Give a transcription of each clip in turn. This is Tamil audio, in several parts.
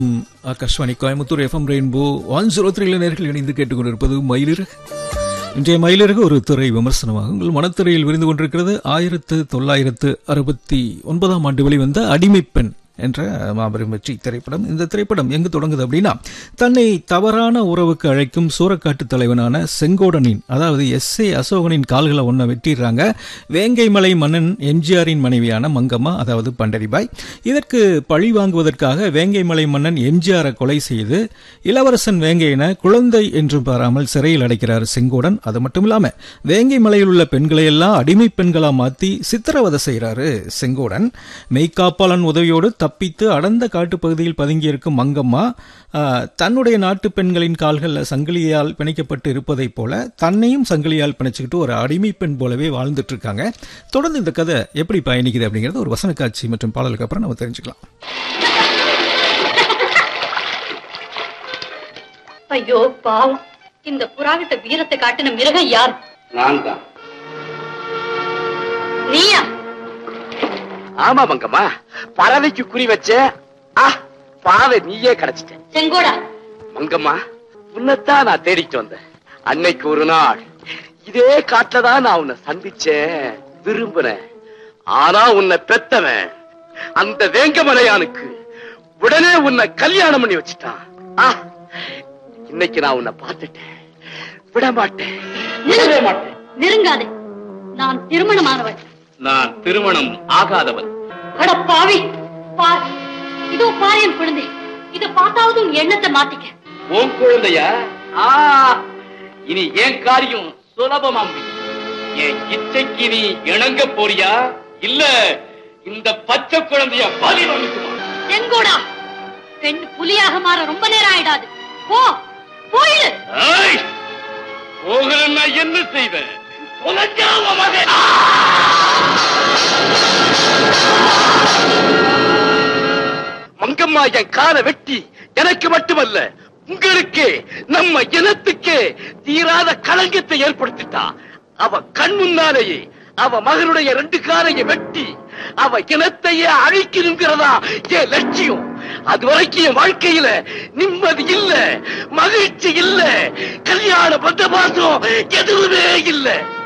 ம், Akashvani Coimbatore FM Rainbow one zero த்ரீல நேர்கள் இணைந்து கேட்டுக்கொண்டிருப்பது மயிலிறகு இன்றைய மயிலிறகு ஒரு துறை விமர்சனமாக உங்கள் மனத்திரையில் விரிந்து கொண்டிருக்கிறது ஆயிரத்து தொள்ளாயிரத்து அறுபத்தி ஒன்பதாம் ஆண்டு வெளிவந்த அடிமைப்பெண் என்ற மாபெரும் வெற்றி திரைப்படம் இந்த திரைப்படம் எங்கு தொடங்குது அப்படின்னா தன்னை தவறான உறவுக்கு அழைக்கும் சூரக்காட்டு தலைவனான செங்கோடனின் அதாவது எஸ் ஏ அசோகனின் கால்களை ஒன்ன வெட்டிடுறாங்க வேங்கைமலை மன்னன் எம்ஜிஆரின் மனைவியான மங்கம்மா அதாவது பண்டரிபாய் இதற்கு பழி வாங்குவதற்காக வேங்கைமலை மன்னன் எம்ஜிஆரை கொலை செய்து இளவரசன் வேங்கையனை குழந்தை என்று பாராமல் சிறையில் அடைக்கிறார் செங்கோடன் அது மட்டும் இல்லாம வேங்கை மலையில் உள்ள பெண்களை எல்லாம் அடிமை பெண்களா மாத்தி சித்திரவதை செய்யறாரு செங்கோடன் மெய்காப்பாளன் உதவியோடு தப்பித்து அடர்ந்த காட்டுப்பகுதியில் பதுங்கியிருக்கும் மங்கம்மா ஆ, தன்னுடைய நாட்டு பெண்களின் கால்களில் சங்கிலியால் பிணைக்கப்பட்டு இருப்பதைப் போல தன்னையும் சங்கிலியால் பிணைச்சுக்கிட்டு ஒரு அடிமை பெண் போலவே வாழ்ந்துட்டு இருக்காங்க தொடர்ந்து இந்த கதை எப்படி பயணிக்குது அப்படிங்கறது ஒரு வசன காட்சி மற்றும் பாடலுக்கு அப்புறம் நம்ம தெரிஞ்சுக்கலாம் ஐயோ பாவம் இந்த புறாவிட்ட வீரத்தை காட்டின மிருகம் யார் நான் தான் நீயா ஆமா மங்கம்மா பறவைக்கு குறி வச்ச ஆ பாவை நீயே கிடைச்சிட்ட செங்கோடா மங்கம்மா உன்னைத்தான் நான் தேடிட்டு வந்தேன் அன்னைக்கு ஒரு நாள் இதே காட்டுல தான் நான் உன்னை சந்திச்சேன் விரும்பினேன் ஆனா உன்னை பெத்தவன் அந்த வேங்கமலையானுக்கு உடனே உன்னை கல்யாணம் பண்ணி வச்சுட்டான் ஆ இன்னைக்கு நான் உன்னை பார்த்துட்டேன் விட மாட்டேன் விடவே மாட்டேன் நெருங்காதே நான் திருமணமானவள் நான் திருமணம் ஆகாதவன் அட பாவி பார் இதோ பாரு என் குழந்தை இத பார்த்தாவது உன் எண்ணத்தை மாத்திக்க உன் குழந்தையா ஆ இனி என் காரியம் சுலபமா முடியும் என் இச்சைக்கு நீ இணங்க போறியா இல்ல இந்த பச்சை குழந்தைய பலி வாங்கிக்குமா செங்கோடா பெண் புலியாக மாற ரொம்ப நேரம் ஆயிடாது போ போயிடு ஏய், போகலன்னா என்ன செய்வேன் தொலைஞ்சா உன் மகன். மங்கம்மா என் காலை வெட்டி எனக்கு மட்டுமல்ல உங்களுக்கு நம்ம இனத்துக்கே தீராத களங்கத்தை ஏற்படுத்திட்டா அவ கண் முன்னாலேயே அவ மகனுடைய ரெண்டு காலையை வெட்டி அவ இனத்தையே அழிக்கணுங்கிறதா என் லட்சியம் அது வரைக்கும் என் வாழ்க்கையில நிம்மதி இல்ல மகிழ்ச்சி இல்ல கல்யாண பந்தபாசம் எதுவுமே இல்ல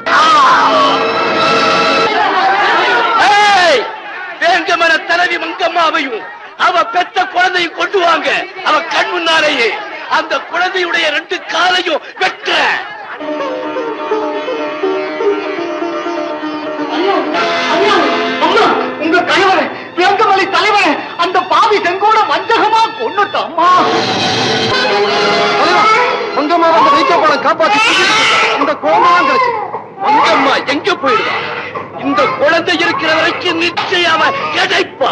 ஏய்! வேங்கமன தலைவி மங்கம்மாவையும் அவ பெத்த குழந்தையும் கொண்டு வாங்க அவ கண் முன்னாலேயே அந்த குழந்தையுடைய ரெண்டு காலையும் வெட்ட அம்மா உங்க கணவரை வேங்கமலை தலைவரை அந்த பாவி செங்கோட வஞ்சகமா கொன்னுட்ட அம்மா மங்கம்மா வந்து வைக்கப்படம் காப்பாத்தி இந்த கோமான் கிடைச்சு மங்கம்மா எங்க போயிடுவா இந்த குழந்தை இருக்கிற வரைக்கும் நிச்சயம் அவ கிடைப்பா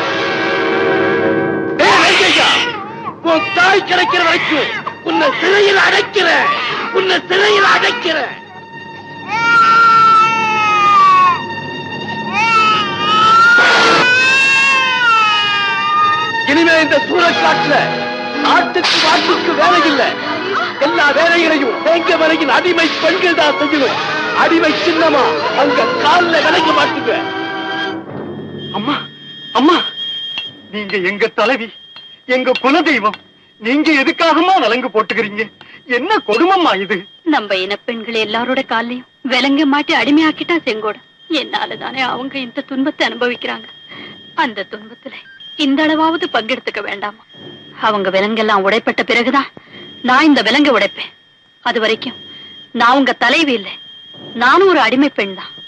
ஏய், வெங்கையா, உன் தாய் கிடைக்கிற வரைக்கும் உன்னை சிறையில் அடைக்கிறேன் உன்னை சிறையில் அடைக்கிறேன் இனிமே இந்த சூரக்காட்டுல ஆட்டுக்கு வாட்டுக்கு வேலை இல்ல எல்லா வேலைகளையும் வேங்க வரையின் அடிமை பெண்கள் தான் செய்யணும் அடிமை சின்னமா அவங்க கால்ல விலக மாட்டுங்க அம்மா அம்மா நீங்க எங்க தலைவி எங்க குலதெய்வம் நீங்க எதுக்காகமா விலங்கு போட்டுக்கிறீங்க என்ன கொடுமம்மா இது நம்ம இனப்பெண்கள் எல்லாரோட காலையும் விலங்க மாட்டி அடிமையாக்கிட்டா செங்கோட என்னால தானே அவங்க இந்த துன்பத்தை அனுபவிக்கிறாங்க அந்த துன்பத்துல இந்த அளவாவது பங்கெடுத்துக்க வேண்டாமா அவங்க விலங்கெல்லாம் உடைப்பட்ட பிறகுதான் நான் இந்த விலங்கை உடைப்பேன் அது வரைக்கும் நான் உங்க தலைவி இல்லை நானும் ஒரு அடிமை பெண் தான்